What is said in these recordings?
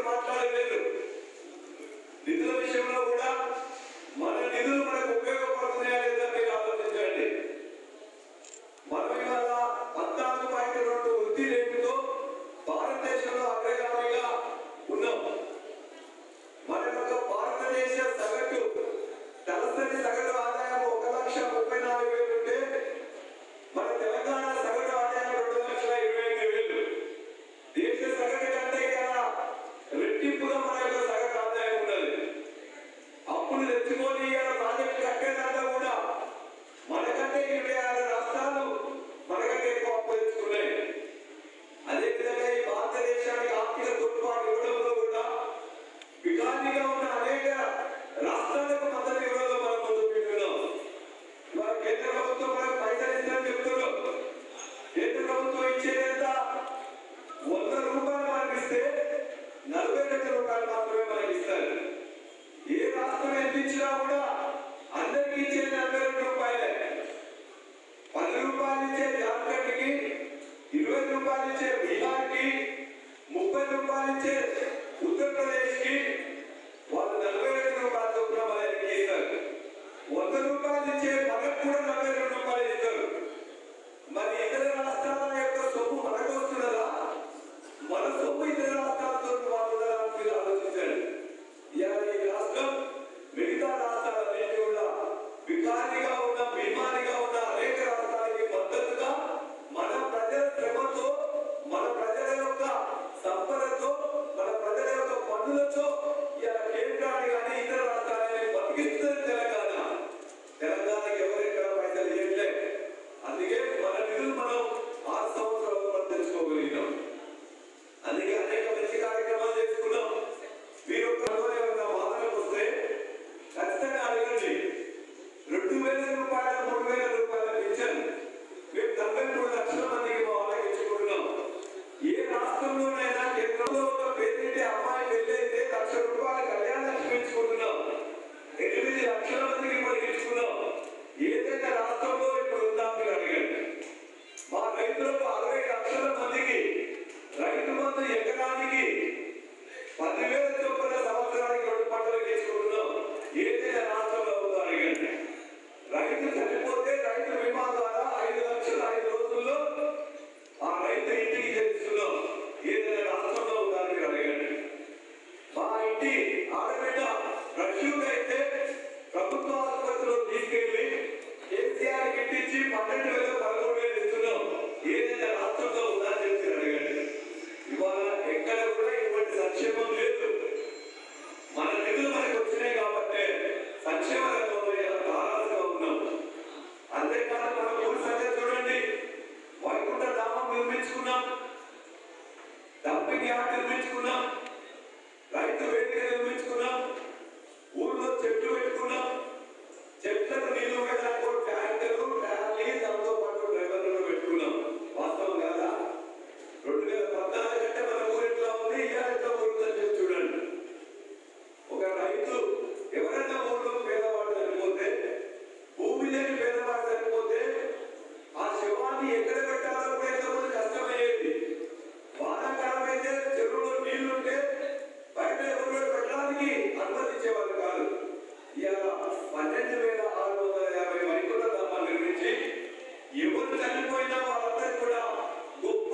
మాట్లాడలేదు నిధుల విషయంలో కూడా మన నిధులు మనకు ఉపయోగపడుతున్నాయా లేదా మీరు ఆలోచించండి మనం ఇవాళ పద్నాలుగు పాయింట్ రెండు వృద్ధి రేటుతో భారతదేశంలో అగ్రగామిగా ఉన్నాం మన యొక్క భారతదేశ సగటు తలసరి సగటు ఆదాయం ఒక లక్ష ముప్పై నాలుగు వేలు ఉంటే మన తెలంగాణ సగటు ఆదాయం రెండు లక్షల ఇరవై ఐదు వేలు దేశ సగటు కంటే ఇలా రెట్టింపుగా మన యొక్క సగటు ఆదాయం ఉన్నది అప్పులు తెచ్చుకొని ఇవాళ ప్రాజెక్టు కట్టేదంతా కూడా మనకంటే ఇరవై ఆరు రాష్ట్రాలు మనకంటే ఎక్కువ అప్పు తెచ్చుకున్నాయి అదేవిధంగా ఈ భారతదేశానికి ఆర్థిక తోడ్పాటు ఇవ్వడంలో కూడా వికాసిగా ఉన్న అనేక రాష్ట్రాలకు మద్దతు ఇవ్వడంలో మనం ముందుకు వెళ్తున్నాం ఇవాళ కేంద్ర ప్రభుత్వం మనకు పైసలు ఇస్తుందని చెప్తున్నారు కేంద్ర ప్రభుత్వం ఇచ్చేది ఎంత వంద రూపాయలు మనకి ఇస్తే నలభై లక్షల రూపాయలు మాత్రమే మనకి ఇస్తారు ఏ రాష్ట్రం ఎంత ఇచ్చినా కూడా అందరికీ ఇచ్చేది నలభై రెండు రూపాయలే పది రూపాయలు ఇచ్చే జార్ఖండ్కి ఇరవై రూపాయలు ఇచ్చే బీహార్కి ముప్పై రూపాయలు ఇచ్చే ఉత్తరప్రదేశ్కి వాళ్ళు నలభై రెండు రూపాయలు చొప్పున మనకి ఇస్తారు వంద రూపాయలు ఇచ్చే మనకు కూడా నలభై రెండు రూపాయలు ఇస్తారు మరి ఇతర రాష్ట్రాల యొక్క సొమ్ము మనకు వస్తున్నదా మన సొమ్ము ఇతర రాష్ట్రాలతో వాడుతుందా అని మీరు ఆలోచించండి ఇవాళ ఈ రాష్ట్రం మిగతా రాష్ట్రాలన్నింటి కూడా వికారిగా ఉన్న బీమారిగా ఉన్న అనేక రాష్ట్రాలకి మద్దతుగా మన ప్రజల శ్రమతో మన ప్రజల యొక్క సంపదతో మన ప్రజల యొక్క పన్నులతో ఇవాళ కేంద్రాన్ని కానీ ఇతర రాష్ట్రాలని బతికిస్తుంది తెలంగాణ తెలంగాణకి ఎవరెక్కడ పైసలు ఇవ్వట్లే అందుకే మన నిధులు మనం ఆరు సంవత్సరాలు మనం తెచ్చుకోగలిగినాం అందుకే అనేక మంచి కార్యక్రమాలు చేసుకున్నాం మీరు ఒక ఏమైనా వాదనకు వస్తే ఖచ్చితంగా అడగండి రెండు వేల రూపాయల మూడు వేల రూపాయల పెన్షన్ మేము నలభై మూడు లక్షల మందికి మా వాళ్ళకి ఇచ్చుకుంటున్నాం ఏ రాష్ట్రంలోనైనా కేంద్రంలో ఒక పేదింటి అమ్మాయి పెళ్ళైతే లక్ష రూపాయల కళ్యాణ లక్ష్మి ఇచ్చుకుంటున్నాం ఎనిమిది లక్షల మందికి మనం ఇచ్చుకున్నాం ఏదైనా రాష్ట్రంలో ఇప్పుడు ఉందా మీరు అడగండి మా రైతులకు అరవై లక్షల మందికి రైతు బంధు ఎకరానికి పదివేల చొప్పున సంవత్సరానికి రెండు పంటలు తీసుకుంటున్నాం ఏదైనా రాష్ట్రంలో ఉందో అడగండి రైతు చనిపోతే రైతు బీమా ద్వారా ఐదు లక్షల ఐదు రోజుల్లో ఆ రైతు ఇంటికి చేస్తున్నాం ఏదైనా రాష్ట్రంలో ఉందా అని మీరు అడగండి మా ఇంటి ఆడబిడ్డ రష్యూకి అయితే ప్రభుత్వ ఆసుపత్రిలో తీసుకెళ్లి కేసీఆర్ కిట్టించి పన్నెండు వేల పదమూడు వేలు ఇస్తున్నాం ఏదైనా రాష్ట్రంలో ఉందా అని చెప్పి అడగండి ఇవాళ ఎక్కడ కూడా ఇటువంటి సంక్షేమం లేదు మన నిధులు మనకు వచ్చినాయి కాబట్టి సంక్షేమ రంగంలో ఇలా ధారాళంగా ఉన్నాం అంతేకాదు మన ఊరి సంగతి చూడండి వైకుంఠ ధామం నిర్మించుకున్నాం డంపింగ్ యార్డ్ నిర్మించుకున్నాం రైతు వేదిక నిర్మించుకున్నాం ఊళ్ళో చెట్లు పెట్టుకున్నాం చెట్లకు నీళ్లు పెట్టడానికి ఒక ట్యాంకర్లు ట్యాంక్లీ దాంతో పాటు డ్రైవర్లను పెట్టుకున్నాం వాస్తవం కాదా రెండు వేల పద్నాలుగు కంటే మన ఊరు ఎట్లా ఉంది ఇవాళ ఎట్లా ఊరుందని చెప్పి చూడండి ఒక రైతు ఎవరైనా ఊళ్ళో పేదవాడు చనిపోతే భూమి లేని పేదవాడు చనిపోతే ఆ శవాన్ని ఎక్కడ పెట్టాలో కూడా ఎంతమంది కష్టమయ్యేది వానాకాలం అయితే చెరువులో నీళ్లుంటే బయట ఎవరు పెట్టడానికి అనుమతించేవారు కాదు ఇవాళ పన్నెండు వేల ఆరు వందల యాభై వైకుంఠ ధామాలు నిర్మించి ఎవరు చనిపోయినా వాళ్ళందరికీ కూడా గొప్ప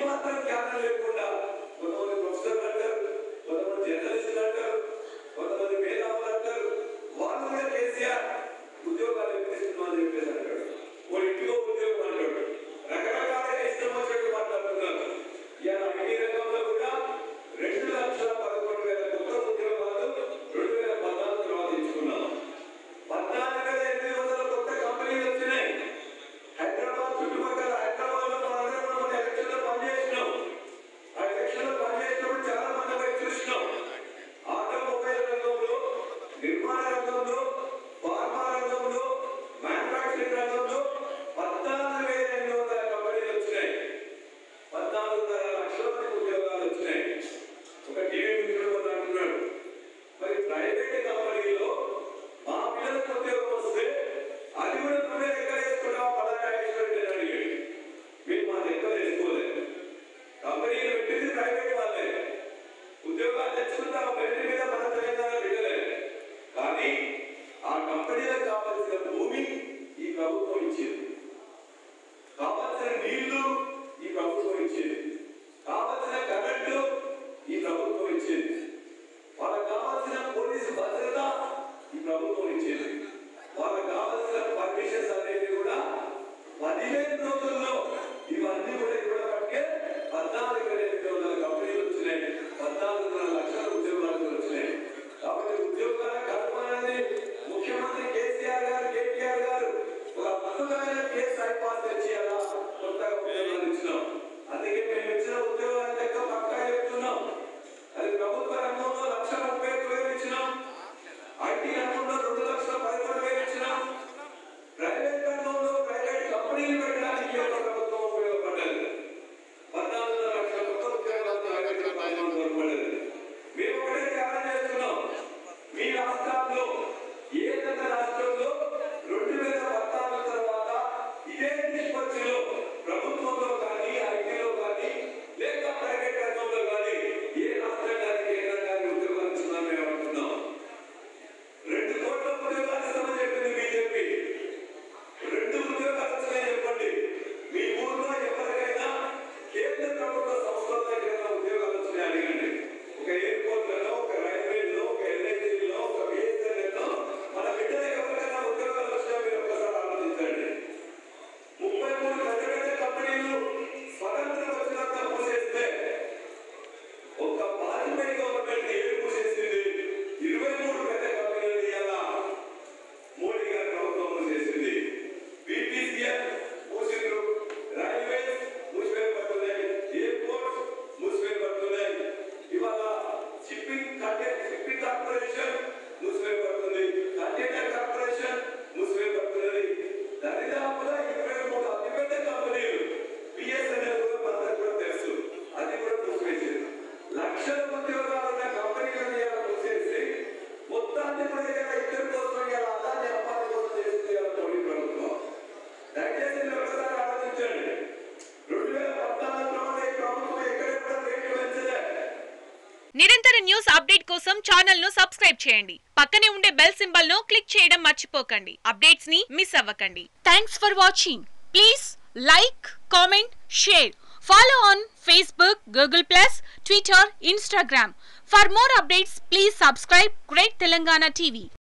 మాత్రం జ్ఞానం లేకుండా కొంతమంది ప్రొఫెసర్లు అంటారు కొంతమంది జర్నలిస్టులు అంటారు కొంతమంది మేధావులు అంటారు వాళ్ళు కూడా కేసీఆర్ ఉద్యోగాలు ఇప్పిస్తున్నామని చెప్పేసి అంటాడు ఓ ఇంటికో ఉద్యోగం అంటాడు రకరకాలుగా ఇష్టం వచ్చినట్టు మాట్లాడుతున్నారు ఇవాళ ఐటీ రంగంలో కూడా రెండు లక్షల పదకొండు వేల కొత్త ఉద్యోగాలు రెండు వేల పద్నాలుగు తర్వాత ఇచ్చుకున్నాం పద్నాలుగు వేల ఎనిమిది వందల కొత్త కంపెనీలు వచ్చినాయి హైదరాబాద్ చుట్టుపక్కల హైదరాబాద్ లో మనందరం మనం ఎలక్షన్ లో పనిచేసినాం ఆ ఎలక్షన్ లో పనిచేసినప్పుడు చాలా మంది పోయి చూసినాం ఆటోమొబైల్ రంగంలో నిర్మాణ రంగంలో ఫార్మా రంగంలో మ్యానుఫాక్చరింగ్ రంగంలో పద్నాలుగు వేల ఎనిమిది వందల కంపెనీలు వచ్చినాయి పద్నాలుగున్నర లక్షల మంది ఉద్యోగాలు వచ్చినాయి ఒక టీవీ మిత్రుడు ఒకడు అంటున్నాడు మరి ప్రైవేట్ కంపెనీలో మా పిల్లలకు ఉద్యోగం వస్తే అది కూడా నువ్వే లెక్కలు వేసుకుంటావా పలానా ఐశ్వర్య అని అడిగాడు మీరు మా లెక్కలు వేసుకోలేదు కంపెనీలు పెట్టింది ప్రైవేట్ వాళ్ళే ఉద్యోగాలు తెచ్చుకుంటాం మెరిట్ మీద మన తెలంగాణ బిడ్డలే కానీ ఆ కంపెనీలకు కావాల్సిన భూమి ఈ ప్రభుత్వం ఇచ్చింది కావాల్సిన నీళ్లు ఈ ప్రభుత్వం ఇచ్చింది కావాల్సిన కరెంటు ఈ ప్రభుత్వం ఇచ్చింది వాళ్ళకి కావాల్సిన పోలీసు భద్రత ఈ ప్రభుత్వం ఇచ్చింది వాళ్ళకి కావాల్సిన పర్మిషన్స్ అనేవి కూడా పదిహేను రోజుల్లో ఇవన్నీ కూడా ఇవ్వడం బట్టే పద్నాలుగు వేల ఎనిమిది వందల కంపెనీలు వచ్చినాయి పద్నాలుగున్నర లక్షల ఉద్యోగాలు వచ్చినాయి కాబట్టి ఉద్యోగాల కల్పన అనేది ముఖ్యమంత్రి కేసీఆర్ గారు కేటీఆర్ గారు ఒక అద్భుతమైన కేసు ఐపాస్ తెచ్చి అలా కొత్తగా ఉద్యోగాలు ఇచ్చినాం అందుకే మేము ఇచ్చిన ఉద్యోగాల లెక్క పక్కా చెప్తున్నాం అది ప్రభుత్వ రంగంలో లక్ష ముప్పై ఒక్క వేలు ఇచ్చినాం ఐటీ రంగంలో రెండు లక్షల పదకొండు వేలు ఇచ్చినాం ప్రైవేట్ రంగంలో ప్రైవేట్ కంపెనీలు పెట్టడానికి కేంద్ర ప్రభుత్వం ఉపయోగపడ్డది పద్నాలుగు లక్షల కొత్త ఉద్యోగాలు ప్రైవేట్ రంగంలో ఉపయోగపడ్డది మేము ఒకటే త్యాగం చేస్తున్నాం మీ రాష్ట్రాల్లో ఏదైనా రాష్ట్రంలో రెండు వేల పద్నాలుగు తర్వాత ఇదే నిష్పత్తిలో ప్రభుత్వంలో కానీ ఐటీలో కానీ లేక ప్రైవేట్ రంగంలో కానీ ఏ రాష్ట్రం కానీ కేంద్రం కానీ ఉద్యోగాలు ఇస్తున్నాం మేము అనుకున్నాం రెండు కోట్ల ఉద్యోగాలు ఇస్తామని చెప్పింది బీజేపీ రెండు ఉద్యోగాలు వచ్చినాయి చెప్పండి మీ ఊర్లో ఎవరికైనా కేంద్ర ప్రభుత్వ సంస్థల దగ్గర ఉద్యోగాలు వచ్చినాయి అడగండి ఒక ఎయిర్పోర్ట్లలో ఒక రైల్వేలో ఒక ఎల్ఐసీలో ఒక బిఎస్ఎన్ఎల్లో మన బిడ్డలకు ఎవరికైనా ఉద్యోగాలు వచ్చినా మీరు ఒక్కసారి ఆలోచించండి ముప్పై మూడు పెద్ద పెద్ద కంపెనీలు స్వతంత్రం వచ్చినాక మూసేస్తే ఒక వాజ్పేయి గవర్నమెంట్ ఏమి మూసేసింది ఇరవై మూడు పెద్ద కంపెనీలు ఇవాళ మోడీ గారి ప్రభుత్వం మూసేసింది బీపీసీఎల్ మూసిండ్రు రైల్వేస్ మూసివేయబడుతున్నాయి ఎయిర్పోర్ట్స్ మూసివేయబడుతున్నాయి ఇవాళ షిప్పింగ్ కంటైనర్ షిప్పింగ్ కార్పొరేషన్ మూసివేయబడుతుంది కంటైనర్ కార్పొరేషన్ మూసివేయబడుతున్నది దరిదాపుగా ఇరవై మూడు అతిపెద్ద కంపెనీలు బిఎస్ఎన్ఎల్ కూడా మనందరికీ కూడా తెలుసు అది కూడా మూసివేసింది లక్షల ఉద్యోగాలు ఉన్న కంపెనీలను ఇలా మూసేసి మొత్తాన్ని కూడా ఇలా ఇద్దరి కోసం ఇలా అదాన్ని అమ్మాయి కోసం చేస్తుంది ఇలా మోడీ ప్రభుత్వం దయచేసి మీరు ఒకసారి ఆలోచించండి రెండు వేల పద్నాలుగులో ఈ ప్రభుత్వం ఎక్కడ కూడా రేట్లు పెంచలే నిరంతర న్యూస్ అప్డేట్ కోసం ఛానల్ ను సబ్స్క్రైబ్ చేయండి పక్కనే ఉండే బెల్ సింబల్ ను క్లిక్ చేయడం మర్చిపోకండి అప్డేట్స్ ని మిస్ అవ్వకండి thanks for watching please like comment share follow on Facebook Google plus Twitter Instagram for more updates please subscribe great Telangana TV